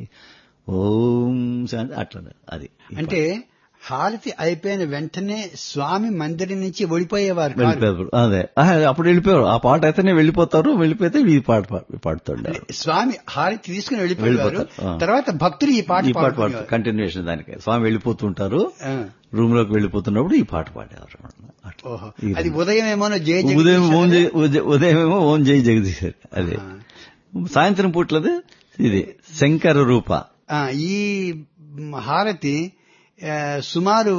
ఓం శాంతి అట్లా అది అంటే హారతి అయిపోయిన వెంటనే స్వామి మందిరం నుంచి ఓడిపోయేవారు కాదు. వెళ్ళిపోయారు అదే ఆహా, అప్పుడు వెళ్ళిపోయారు ఆ పాట అయితేనే వెళ్ళిపోతారు వెళ్ళిపోతే ఈ పాట పా- పాడుతుండారు స్వామి హారతి తీసుకుని వెళ్ళిపోయేవారు వెళ్ళిపోతారు, ఆ. తర్వాత భక్తులు ఈ పాట ఈ పాట పాడు పాడుకునేవారు. కంటిన్యూషన్ దానికి స్వామి వెళ్ళిపోతుంటారు ఆ, రూమ్ లోకి వెళ్ళిపోతున్నప్పుడు ఈ పాట పాడేవారు అట్లా. ఓహో ఈ అది ఉదయం ఏమో జయ జగదీశ ఉదయం ఓం జై ఉదయ- ఉదయం ఏమో ఓం జై జగదీశ్ అదే సాయంత్రం పూట్లది ఇది శంకర రూప ఆ, ఈ హారతి ఆ, సుమారు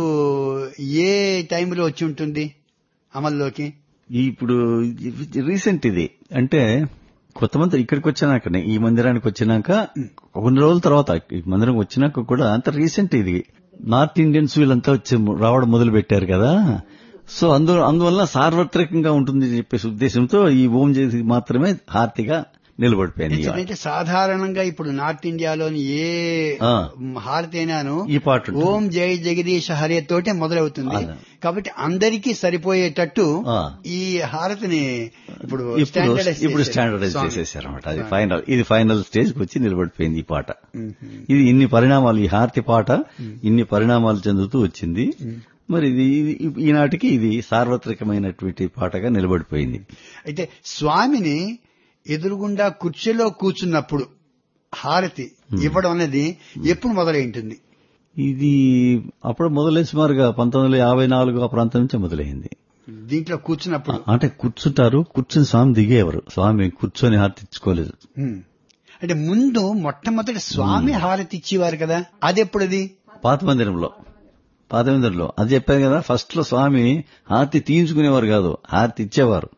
ఏ టైంలో వచ్చి ఉంటుంది అమల్లోకి ఈ ఇప్పుడు రీసెంట్ ఇది అంటే కొత్త మందిరం ఇక్కడికి వచ్చినాకనే ఈ మందిరానికి వచ్చినాక కొన్ని రోజుల తర్వాత ఈ మందిరం వచ్చినాక కూడా అంత రీసెంట్ ఇది నార్త్ ఇండియన్స్ వీళ్ళంతా వచ్చి రావడం మొదలు పెట్టారు కదా సో అందు అందువల్ల సార్వత్రికంగా ఉంటుంది అని చెప్పేసి ఉద్దేశంతో ఈ ఓం చేసి మాత్రమే హార్తిగా నిలబడిపోయింది ఈ ఎందుకంటే సాధారణంగా ఇప్పుడు నార్త్ ఇండియాలోని ఏ ఆ. హారతి అయినాను ఈ పాట ఉంటుంది. ఓం జై జగదీశ హరే తోటే మొదలవుతుంది అదే. కాబట్టి అందరికీ సరిపోయేటట్టు ఆ. ఈ హారతిని ఇప్పుడు ఇప్పుడు standardize ఇప్పుడు చేశారు. స్టాండర్డైజ్ స్వామి. చేసేసారు అనమాట అది ఫైనల్ ఇది ఫైనల్ స్టేజ్ కి వచ్చి నిలబడిపోయింది ఈ పాట ఇది ఇన్ని పరిణామాలు ఈ హారతి పాట ఇన్ని పరిణామాలు చెందుతూ వచ్చింది మరి ఇది ఇది- ఈనాటికి ఇది సార్వత్రికమైనటువంటి పాటగా నిలబడిపోయింది అయితే స్వామిని ఎదురుగుండా కుర్చీలో కూర్చున్నప్పుడు హారతి ఇవ్వడం అనేది ఎప్పుడు మొదలైంటుంది ఇది అప్పుడు మొదలై సుమారుగా పంతొమ్మిది వందల యాభై నాలుగు ఆ ప్రాంతం నుంచి మొదలైంది దీంట్లో కూర్చున్నప్పుడు అంటే కూర్చుంటారు కూర్చుని స్వామి దిగేవారు స్వామి కూర్చొని హారతి ఇచ్చుకోలేదు ఉమ్. అంటే ముందు మొట్టమొదటి స్వామి హారతి ఇచ్చేవారు కదా అది ఎప్పుడది పాత మందిరంలో పాత మందిరంలో అది చెప్పాను కదా ఫస్ట్ లో స్వామి హారతి తీయించుకునేవారు కాదు హారతి ఇచ్చేవారు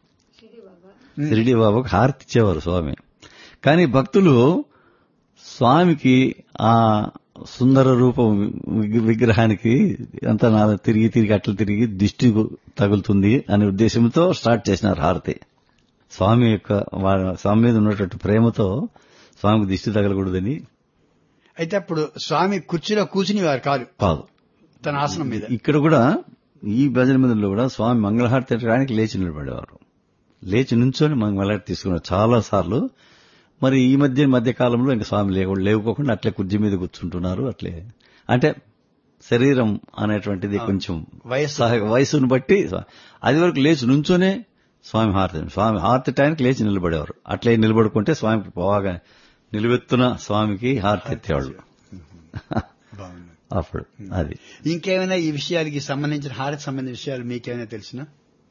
షిరిడి బాబాకు హారతి ఇచ్చేవారు స్వామి కానీ భక్తులు స్వామికి ఆ సుందర రూపం విగ్- విగ్రహానికి అంతా నా తిరిగి తిరిగి అట్లా తిరిగి దిష్టి తగులుతుంది అనే ఉద్దేశంతో స్టార్ట్ చేసినారు హారతి స్వామి యొక్క వా- స్వామి మీద ఉన్నటువంటి ప్రేమతో స్వామికి దిష్టి తగలకూడదని అయితే అప్పుడు స్వామి కుర్చీలో కూర్చునేవారు కాదు కాదు తన ఆసనం మీద ఇక్కడ కూడా ఈ భజన మందిరంలో కూడా స్వామి మంగళహారతి ఎట్టడానికి లేచి నిలబడేవారు లేచి నుంచొని మంగళహారతి తీసుకున్నారు చాలా సార్లు మరి ఈ మధ్య మధ్య కాలంలో ఇంకా స్వామి లేవు లేవుకోకుండా అట్లే కుర్జీ మీద కూర్చుంటున్నారు అట్లే అంటే శరీరం అనేటువంటిది కొంచెం వయస్సు. సహ- వయసును బట్టి అది వరకు లేచి నుంచొనే స్వామి హారతి స్వామి హారతి టైంకి లేచి నిలబడేవారు అట్లే నిలబడుకుంటే స్వామికి బాగా నిలువెత్తున స్వామికి హారతి ఎత్తేవాళ్ళు బాగుంది. అప్పుడు అది ఇంకేమైనా ఈ విషయాలకి సంబంధించిన హారతి సంబంధించిన విషయాలు మీకేమైనా తెలిసిన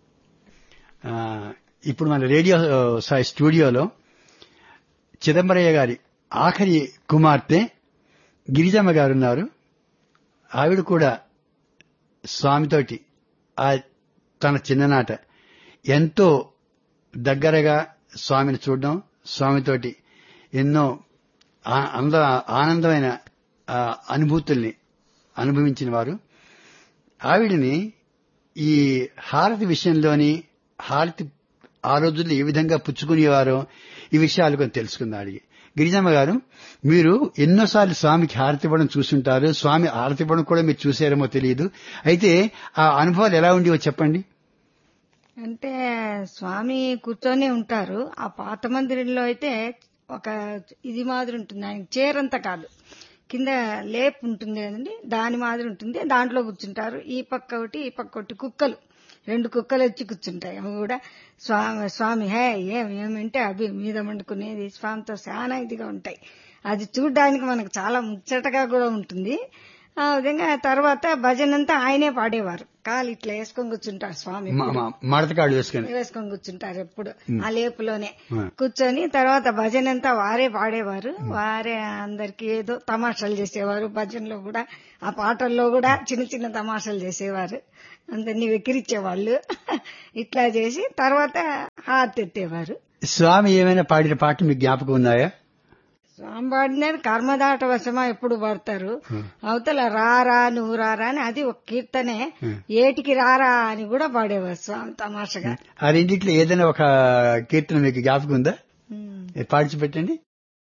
ఇప్పుడు మన రేడియో సాయి స్టూడియోలో చిదంబరయ్య గారి ఆఖరి కుమార్తె గిరిజమ్మ గారు ఉన్నారు ఆవిడ కూడా స్వామితోటి ఆ తన చిన్ననాట ఎంతో దగ్గరగా స్వామిని చూడడం స్వామితోటి ఎన్నో ఆ- అంద ఆనందమైన ఆ, అనుభూతుల్ని అనుభవించిన వారు ఆవిడని ఈ హారతి విషయంలోని హారతి ఆ రోజుల్లో ఏ విధంగా పుచ్చుకునేవారో ఈ విషయాలు కొంచెం తెలుసుకుందాం అడిగి గిరిజమ్మ గారు మీరు ఎన్నోసార్లు స్వామికి హారతి ఇవ్వడం చూసుంటారు స్వామి హారతి ఇవ్వడం కూడా మీరు చూసారేమో తెలియదు అయితే ఆ అనుభవాలు ఎలా ఉండేవో చెప్పండి అంటే స్వామి కూర్చొని ఉంటారు ఆ పాత మందిరంలో అయితే ఒక ఇది మాదిరి ఉంటుంది ఆయన చీరంతా కాదు కింద లేప్ ఉంటుంది కదండి దాని మాదిరి ఉంటుంది దాంట్లో కూర్చుంటారు ఈ పక్క ఒకటి ఈ పక్క ఒకటి కుక్కలు రెండు కుక్కలు వచ్చి కూర్చుంటాయి అవి కూడా స్వామి స్వామి హే ఏం ఏమంటే అవి మీద మండుకునేది స్వామితో చాలా ఇదిగా ఉంటాయి అది చూడడానికి మనకు చాలా ముచ్చటగా కూడా ఉంటుంది ఆ విధంగా తర్వాత భజన అంతా ఆయనే పాడేవారు కాలు ఇట్లా వేసుకొని కూర్చుంటారు స్వామి మ- మ- మడతకాడు వేసుకొని వేసుకొని కూర్చుంటారు ఎప్పుడు ఆ లేపులోనే ఆ. కూర్చొని తర్వాత భజన అంతా వారే పాడేవారు వారే అందరికి ఏదో తమాషాలు చేసేవారు భజనలో కూడా ఆ పాటల్లో కూడా చిన్న చిన్న తమాషాలు చేసేవారు అందరినీ వెక్కిరించేవాళ్ళు ఇట్లా చేసి తర్వాత హారతి ఎత్తేవారు స్వామి ఏమైనా పాడిన పాటలు మీకు జ్ఞాపకం ఉన్నాయా స్వామి పాడినది కర్మదాట వశమా ఎప్పుడు పాడతారు అవతల రారా నువ్వు రారా అని అది ఒక కీర్తనే ఏటికి రారా అని కూడా పాడేవారు స్వామి తమాషగా ఆ రెండిట్లో ఏదైనా ఒక కీర్తన మీకు జ్ఞాపకం ఉందా ఉమ్. పాడిచి పెట్టండి